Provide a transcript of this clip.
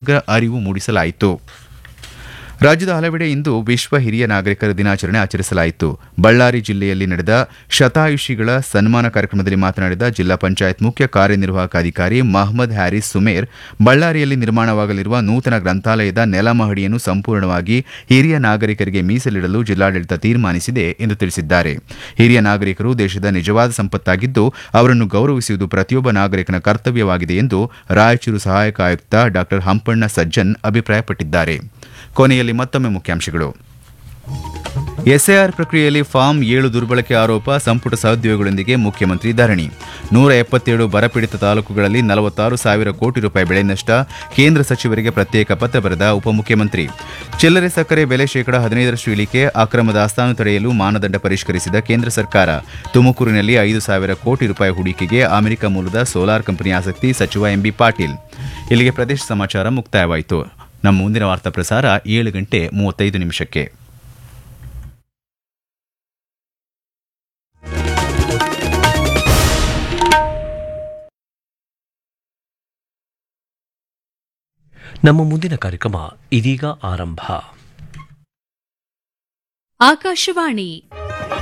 ಸಮಗ್ರ ಅರಿವು ಮೂಡಿಸಲಾಯಿತು ರಾಜ್ಯದ ಹಲವೆಡೆ ಇಂದು ವಿಶ್ವ ಹಿರಿಯ ನಾಗರಿಕರ ದಿನಾಚರಣೆ ಆಚರಿಸಲಾಯಿತು ಬಳ್ಳಾರಿ ಜಿಲ್ಲೆಯಲ್ಲಿ ನಡೆದ ಶತಾಯುಷಿಗಳ ಸನ್ಮಾನ ಕಾರ್ಯಕ್ರಮದಲ್ಲಿ ಮಾತನಾಡಿದ ಜಿಲ್ಲಾ ಪಂಚಾಯತ್ ಮುಖ್ಯ ಕಾರ್ಯನಿರ್ವಾಹಕ ಅಧಿಕಾರಿ ಮಹಮ್ಮದ್ ಹ್ಯಾರಿಸ್ ಸುಮೇರ್ ಬಳ್ಳಾರಿಯಲ್ಲಿ ನಿರ್ಮಾಣವಾಗಲಿರುವ ನೂತನ ಗ್ರಂಥಾಲಯದ ನೆಲಮಹಡಿಯನ್ನು ಸಂಪೂರ್ಣವಾಗಿ ಹಿರಿಯ ನಾಗರಿಕರಿಗೆ ಮೀಸಲಿಡಲು ಜಿಲ್ಲಾಡಳಿತ ತೀರ್ಮಾನಿಸಿದೆ ಎಂದು ತಿಳಿಸಿದ್ದಾರೆ ಹಿರಿಯ ನಾಗರಿಕರು ದೇಶದ ನಿಜವಾದ ಸಂಪತ್ತಾಗಿದ್ದು ಅವರನ್ನು ಗೌರವಿಸುವುದು ಪ್ರತಿಯೊಬ್ಬ ನಾಗರಿಕನ ಕರ್ತವ್ಯವಾಗಿದೆ ಎಂದು ರಾಯಚೂರು ಸಹಾಯಕ ಆಯುಕ್ತ ಡಾ ಹಂಪಣ್ಣ ಸಜ್ಜನ್ ಅಭಿಪ್ರಾಯಪಟ್ಟಿದ್ದಾರೆ ಕೊನೆಯಲ್ಲಿ ಮತ್ತೊಮ್ಮೆ ಮುಖ್ಯಾಂಶಗಳು ಎಸ್ಐಆರ್ ಪ್ರಕ್ರಿಯೆಯಲ್ಲಿ ಫಾರ್ಮ್ ಏಳು ದುರ್ಬಳಕೆ ಆರೋಪ ಸಂಪುಟ ಸಹೋದ್ಯೋಗಿಗಳೊಂದಿಗೆ ಮುಖ್ಯಮಂತ್ರಿ ಧರಣಿ ನೂರ ಎಪ್ಪತ್ತೇಳು ಬರಪೀಡಿತ ತಾಲೂಕುಗಳಲ್ಲಿ ನಲವತ್ತಾರು ಸಾವಿರ ಕೋಟಿ ರೂಪಾಯಿ ಬೆಳೆ ನಷ್ಟ ಕೇಂದ್ರ ಸಚಿವರಿಗೆ ಪ್ರತ್ಯೇಕ ಪತ್ರ ಬರೆದ ಉಪಮುಖ್ಯಮಂತ್ರಿ ಚಿಲ್ಲರೆ ಸಕ್ಕರೆ ಬೆಲೆ ಶೇಕಡ ಹದಿನೈದರಷ್ಟು ಇಳಿಕೆ ಅಕ್ರಮ ದಾಸ್ತಾನು ತಡೆಯಲು ಮಾನದಂಡ ಪರಿಷ್ಕರಿಸಿದ ಕೇಂದ್ರ ಸರ್ಕಾರ ತುಮಕೂರಿನಲ್ಲಿ ಐದು ಸಾವಿರ ಕೋಟಿ ರೂಪಾಯಿ ಹೂಡಿಕೆಗೆ ಅಮೆರಿಕ ಮೂಲದ ಸೋಲಾರ್ ಕಂಪನಿ ಆಸಕ್ತಿ ಸಚಿವ ಎಂಬಿ ಪಾಟೀಲ್ ಇಲ್ಲಿಗೆ ಪ್ರದೇಶ ಸಮಾಚಾರ ಮುಕ್ತಾಯವಾಯಿತು ನಮ್ಮ ಮುಂದಿನ ವಾರ್ತಾ ಪ್ರಸಾರ ಏಳು ಗಂಟೆ ಮೂವತ್ತೈದು ನಿಮಿಷಕ್ಕೆ ನಮ್ಮ ಮುಂದಿನ ಕಾರ್ಯಕ್ರಮ ಇದೀಗ ಆರಂಭ ಆಕಾಶವಾಣಿ